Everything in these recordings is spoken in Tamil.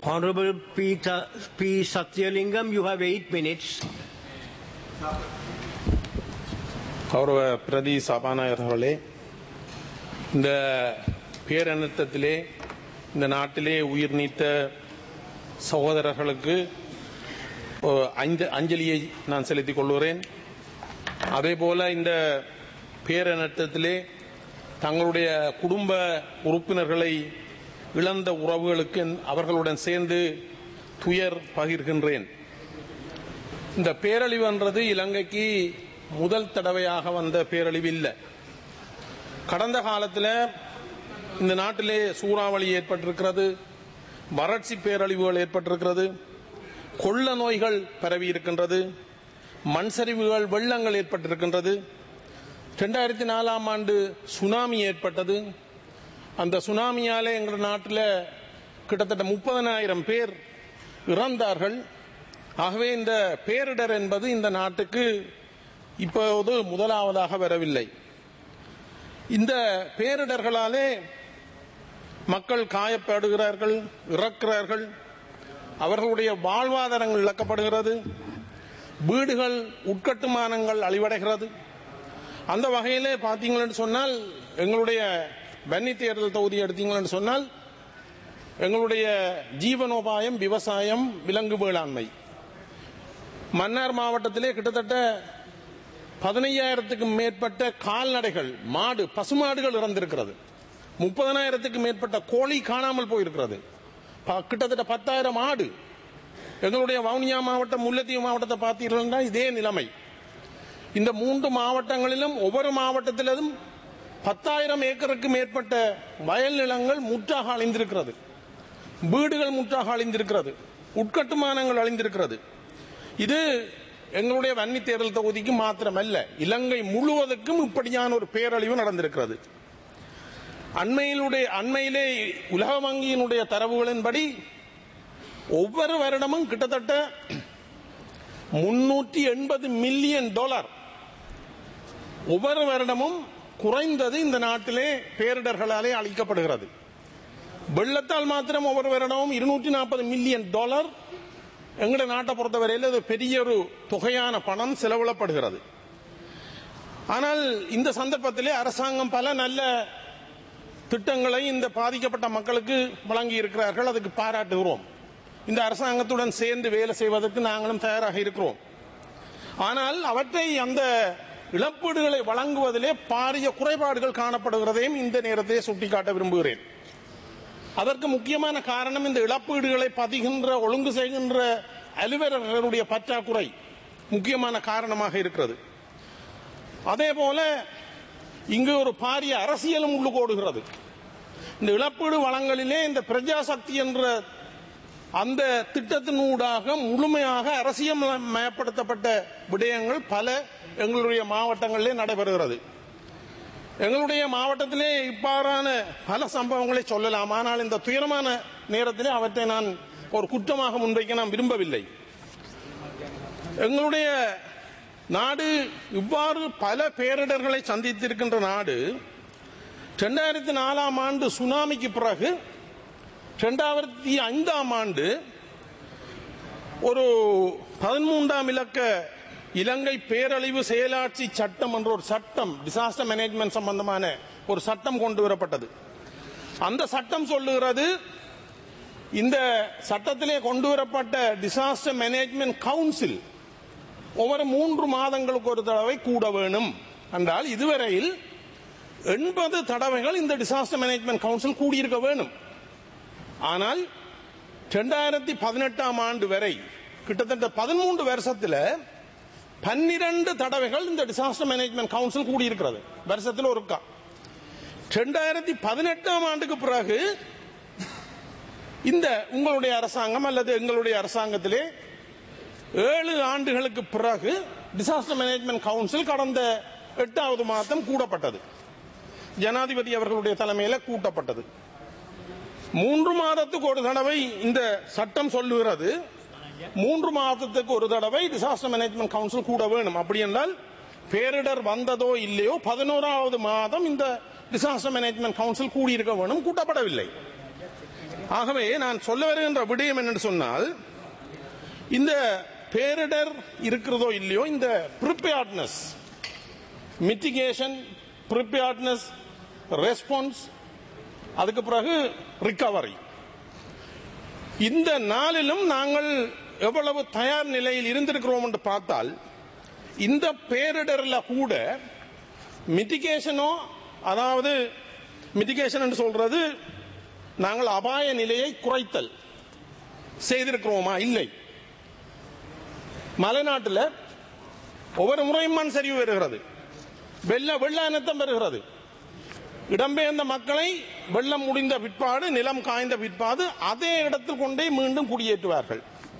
Honorable Peter P. Satyalingam, you have eight minutes. கௌரவ பிரதி சபாநாயகர்களே இந்த பேரனர்த்தத்திலே இந்த நாட்டிலே உயிர் நீத்த சகோதரர்களுக்கு ஓ, ஐந்து அஞ்சலியை நான் செலுத்திக் கொள்கிறேன் அதேபோல இந்த பேரனர்த்தத்திலே தங்களுடைய குடும்ப உறுப்பினர்களை இழந்த உறவுகளுக்கு அவர்களுடன் சேர்ந்து துயர் பகிர்கின்றேன் இந்த பேரழிவுன்றது இலங்கைக்கு முதல் தடவையாக வந்த பேரழிவு இல்லை கடந்த காலத்தில் இந்த நாட்டிலே சூறாவளி ஏற்பட்டிருக்கிறது வறட்சி பேரழிவுகள் ஏற்பட்டிருக்கிறது கொள்ள நோய்கள் பரவி இருக்கின்றது மண் சரிவுகள் வெள்ளங்கள் ஏற்பட்டிருக்கின்றது ரெண்டாயிரத்தி நாலாம் ஆண்டு சுனாமி ஏற்பட்டது அந்த சுனாமியாலே எங்கள் நாட்டில் கிட்டத்தட்ட முப்பதனாயிரம் பேர் இறந்தார்கள் ஆகவே இந்த பேரிடர் என்பது இந்த நாட்டுக்கு இப்போது முதலாவதாக வரவில்லை இந்த பேரிடர்களாலே மக்கள் காயப்படுகிறார்கள் இறக்கிறார்கள் அவர்களுடைய வாழ்வாதாரங்கள் இழக்கப்படுகிறது வீடுகள் உட்கட்டுமானங்கள் அழிவடைகிறது அந்த வகையிலே பார்த்தீங்களன்னு சொன்னால் எங்களுடைய வன்னி தேர்தல் தொகுதி எடுத்தீங்கன்னு சொன்னால் எங்களுடைய ஜீவனோபாயம் விவசாயம் விலங்கு வேளாண்மை மன்னார் மாவட்டத்திலே கிட்டத்தட்ட பதினையாயிரத்துக்கும் மேற்பட்ட கால்நடைகள் மாடு பசுமாடுகள் இறந்திருக்கிறது முப்பதனாயிரத்துக்கு மேற்பட்ட கோழி காணாமல் போயிருக்கிறது ப- கிட்டத்தட்ட பத்தாயிரம் ஆடு எங்களுடைய வவுனியா மாவட்டம் முல்லைத்தீவு மாவட்டத்தை பார்த்தீர்கள்னா இதே நிலைமை இந்த மூன்று மாவட்டங்களிலும் ஒவ்வொரு மாவட்டத்திலும் பத்தாயிரம் ஏக்கருக்கு மேற்பட்ட வயல் நிலங்கள் முற்றாக அழிந்திருக்கிறது வீடுகள் முற்றாக அழிந்திருக்கிறது உட்கட்டுமானங்கள் அழிந்திருக்கிறது இது எங்களுடைய வன்னி தேர்தல் தொகுதிக்கு மாத்திரமல்ல இலங்கை முழுவதற்கும் இப்படியான ஒரு பேரழிவு நடந்திருக்கிறது அண்மையிலுடைய அண்மையிலே உலக வங்கியினுடைய தரவுகளின்படி ஒவ்வொரு வருடமும் கிட்டத்தட்ட முன்னூற்றி எண்பது மில்லியன் டாலர் ஒவ்வொரு வருடமும் குறைந்தது இந்த நாட்டிலே பேரிடர்களாலே அளிக்கப்படுகிறது வெள்ளத்தால் மாத்திரம் ஒவ்வொரு வருடமும் இருநூற்றி நாற்பது மில்லியன் டாலர் எங்களுடைய நாட்டை பொறுத்தவரையில் அது பெரிய ஒரு தொகையான பணம் செலவிடப்படுகிறது ஆனால் இந்த சந்தர்ப்பத்திலே அரசாங்கம் பல நல்ல திட்டங்களை இந்த பாதிக்கப்பட்ட மக்களுக்கு வழங்கி இருக்கிறார்கள் அதுக்கு பாராட்டுகிறோம் இந்த அரசாங்கத்துடன் சேர்ந்து வேலை செய்வதற்கு நாங்களும் தயாராக இருக்கிறோம் ஆனால் அவற்றை அந்த இழப்பீடுகளை வழங்குவதிலே பாரிய குறைபாடுகள் காணப்படுகிறதையும் இந்த நேரத்திலே சுட்டிக்காட்ட விரும்புகிறேன் அதற்கு முக்கியமான காரணம் இந்த இழப்பீடுகளை பதிகின்ற ஒழுங்கு செய்கின்ற அலுவலர்களுடைய பற்றாக்குறை முக்கியமான காரணமாக இருக்கிறது அதே போல இங்கு ஒரு பாரிய அரசியலும் உள்ளுகோடுகிறது இந்த இழப்பீடு வளங்களிலே இந்த பிரஜாசக்தி என்ற அந்த திட்டத்தினூடாக முழுமையாக அரசியல் மயப்படுத்தப்பட்ட விடயங்கள் பல எங்களுடைய மாவட்டங்களிலே நடைபெறுகிறது எங்களுடைய மாவட்டத்திலே இவ்வாறான பல சம்பவங்களை சொல்லலாம் ஆனால் இந்த துயரமான நேரத்திலே அவற்றை நான் ஒரு குற்றமாக முன்வைக்க நான் விரும்பவில்லை எங்களுடைய நாடு இவ்வாறு பல பேரிடர்களை சந்தித்திருக்கின்ற நாடு ரெண்டாயிரத்தி நாலாம் ஆண்டு சுனாமிக்கு பிறகு ரெண்டாயிரத்தி ஐந்தாம் ஆண்டு ஒரு பதிமூன்றாம் இலக்க இலங்கை பேரழிவு செயலாட்சி சட்டம் என்ற ஒரு சட்டம் டிசாஸ்டர் மேனேஜ்மெண்ட் சம்பந்தமான ஒரு சட்டம் கொண்டு வரப்பட்டது அந்த சட்டம் சொல்லுகிறது இந்த சட்டத்திலே கொண்டு வரப்பட்ட டிசாஸ்டர் மேனேஜ்மெண்ட் கவுன்சில் ஒவ்வொரு மூன்று மாதங்களுக்கு ஒரு தடவை கூட வேணும் என்றால் இதுவரையில் எண்பது தடவைகள் இந்த டிசாஸ்டர் மேனேஜ்மெண்ட் கவுன்சில் கூடியிருக்க வேணும் ஆனால் ரெண்டாயிரத்தி பதினெட்டாம் ஆண்டு வரை கிட்டத்தட்ட பதிமூன்று வருஷத்துல பன்னிரண்டு தடவைகள் இந்த டிசாஸ்டர் மேனேஜ்மெண்ட் கவுன்சில் கூடியிருக்கிறது வருஷத்தில் ஒருக்கா ரெண்டாயிரத்தி பதினெட்டாம் ஆண்டுக்கு பிறகு இந்த உங்களுடைய அரசாங்கம் அல்லது எங்களுடைய அரசாங்கத்திலே ஏழு ஆண்டுகளுக்கு பிறகு டிசாஸ்டர் மேனேஜ்மெண்ட் கவுன்சில் கடந்த எட்டாவது மாதம் கூடப்பட்டது ஜனாதிபதி அவர்களுடைய தலைமையில் கூட்டப்பட்டது மூன்று மாதத்துக்கு ஒரு தடவை இந்த சட்டம் சொல்லுகிறது மூன்று மாதத்துக்கு ஒரு தடவை டிசாஸ்டர் மேனேஜ்மெண்ட் கவுன்சில் கூட வேணும் அப்படி என்றால் பேரிடர் வந்ததோ இல்லையோ பதினோராவது மாதம் இந்த டிசாஸ்டர் மேனேஜ்மெண்ட் கவுன்சில் கூடியிருக்க வேணும் கூட்டப்படவில்லை ஆகவே நான் சொல்ல வருகின்ற விடயம் என்னன்னு சொன்னால் இந்த பேரிடர் இருக்கிறதோ இல்லையோ இந்த ப்ரிப்பேர்ட்னஸ் மிட்டிகேஷன் ப்ரிப்பேர்ட்னஸ் ரெஸ்பான்ஸ் அதுக்கு பிறகு ரிகவரி இந்த நாளிலும் நாங்கள் எவ்வளவு தயார் நிலையில் இருந்திருக்கிறோம் என்று பார்த்தால் இந்த பேரிடர்ல கூட மிட்டிகேஷனோ அதாவது மிட்டிகேஷன் என்று சொல்றது நாங்கள் அபாய நிலையை குறைத்தல் செய்திருக்கிறோமா இல்லை மலைநாட்டில் ஒவ்வொரு முறையும் மண் சரிவு வருகிறது வெள்ள வெள்ள அனர்த்தம் வருகிறது இடம்பெயர்ந்த மக்களை வெள்ளம் முடிந்த பிற்பாடு நிலம் காய்ந்த பிற்பாடு அதே இடத்தில் கொண்டே மீண்டும் குடியேற்றுவார்கள்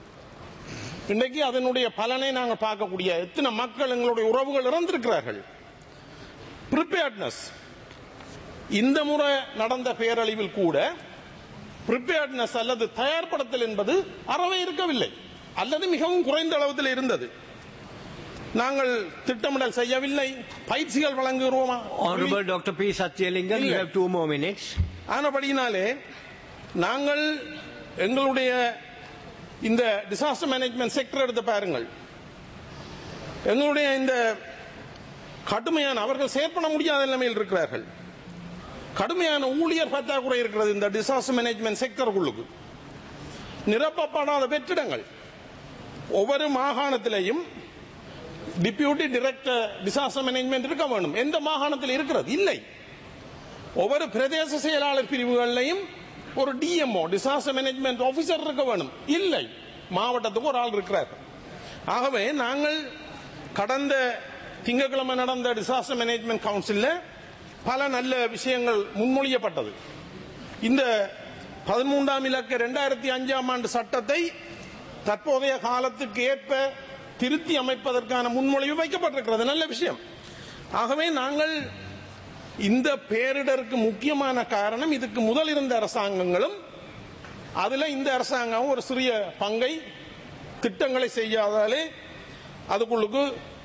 இன்றைக்கு அதனுடைய பலனை நாங்கள் பார்க்கக்கூடிய எத்தனை மக்கள் எங்களுடைய உறவுகள் இறந்திருக்கிறார்கள் ப்ரிப்பேர்ட்னஸ் இந்த முறை நடந்த பேரழிவில் கூட ப்ரிப்பேர்ட்னஸ் அல்லது தயார்படுத்தல் என்பது அறவே இருக்கவில்லை அல்லது மிகவும் குறைந்த அளவில் இருந்தது நாங்கள் திட்டமிடல் செய்யவில்லை பயிற்சிகள் வழங்குகிறோமா Honorable Dr. P. Satyalingam, you இல்லை. have two more minutes. ஆனபடியினாலே நாங்கள் எங்களுடைய இந்த டிசாஸ்டர் மேனேஜ்மெண்ட் செக்டர் எடுத்து பாருங்கள் எங்களுடைய இந்த கடுமையான அவர்கள் செயற்பட முடியாத நிலைமையில் இருக்கிறார்கள் கடுமையான ஊழியர் பற்றாக்குறை இருக்கிறது இந்த டிசாஸ்டர் மேனேஜ்மெண்ட் செக்டருக்குள்ளுக்கு நிரப்பப்படாத வெற்றிடங்கள் ஒவ்வொரு மாகாணத்திலேயும் டிப்யூட்டி டைரக்டர் டிசாஸ்டர் மேனேஜ்மெண்ட் இருக்க வேண்டும் எந்த மாகாணத்தில் இருக்கிறது இல்லை ஒவ்வொரு பிரதேச செயலாளர் பிரிவுகளிலையும் ஒரு டிஎம்ஓ டிசாஸ்டர் மேனேஜ்மெண்ட் ஆபீசர் இருக்க வேணும் இல்லை மாவட்டத்துக்கு ஒரு ஆள் இருக்கிறார் ஆகவே நாங்கள் கடந்த திங்கட்கிழமை நடந்த டிசாஸ்டர் மேனேஜ்மெண்ட் கவுன்சில்ல பல நல்ல விஷயங்கள் முன்மொழியப்பட்டது இந்த பதிமூன்றாம் இலக்க இரண்டாயிரத்தி அஞ்சாம் ஆண்டு சட்டத்தை தற்போதைய காலத்துக்கு ஏற்ப திருத்தி அமைப்பதற்கான முன்மொழிவு வைக்கப்பட்டிருக்கிறது நல்ல விஷயம் ஆகவே நாங்கள் இந்த பேரிடருக்கு முக்கியமான காரணம் இதுக்கு முதல் இருந்த அரசாங்கங்களும் அதுல இந்த அரசாங்கம் ஒரு சிறிய பங்கை திட்டங்களை செய்யாதாலே அதுக்குள்ளுக்கு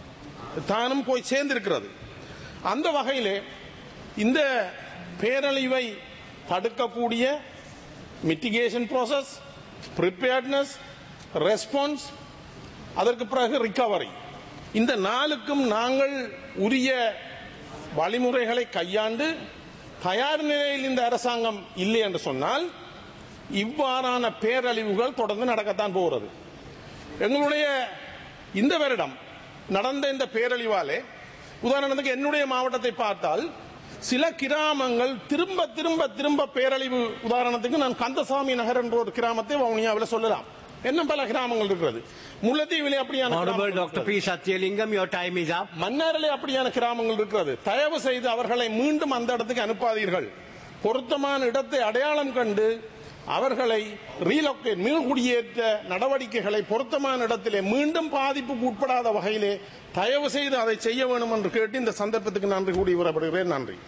தானும் போய் சேர்ந்திருக்கிறது அந்த வகையிலே இந்த பேரழிவை தடுக்கக்கூடிய மிட்டிகேஷன் ப்ராசஸ் ப்ரிப்பேர்ட்னஸ் ரெஸ்பான்ஸ் அதற்கு பிறகு ரிகவரி இந்த நாளுக்கும் நாங்கள் உரிய வழிமுறைகளை கையாண்டு தயார் நிலையில் இந்த அரசாங்கம் இல்லை என்று சொன்னால் இவ்வாறான பேரழிவுகள் தொடர்ந்து நடக்கத்தான் போகிறது எங்களுடைய இந்த வருடம் நடந்த இந்த பேரழிவாலே உதாரணத்துக்கு என்னுடைய மாவட்டத்தை பார்த்தால் சில கிராமங்கள் திரும்ப திரும்ப திரும்ப பேரழிவு உதாரணத்துக்கு நான் கந்தசாமி நகர் என்ற ஒரு கிராமத்தை வவுனியாவில் சொல்லலாம் இன்னும் பல கிராமங்கள் இருக்கிறது முல்லைத்தீவிலே அப்படியான Honorable கிராமங்கள் Dr. இருக்கிறது. P. Satyalingam, your time is up. மன்னாரிலே அப்படியான கிராமங்கள் இருக்கிறது தயவு செய்து அவர்களை மீண்டும் அந்த இடத்துக்கு அனுப்பாதீர்கள் பொருத்தமான இடத்தை அடையாளம் கண்டு அவர்களை ரீலோகேட் மீள்குடியேற்ற நடவடிக்கைகளை பொருத்தமான இடத்திலே மீண்டும் பாதிப்புக்கு உட்படாத வகையிலே தயவு செய்து அதை செய்ய வேண்டும் என்று கேட்டு இந்த சந்தர்ப்பத்துக்கு நன்றி கூடி வரப்படுகிறேன் நன்றி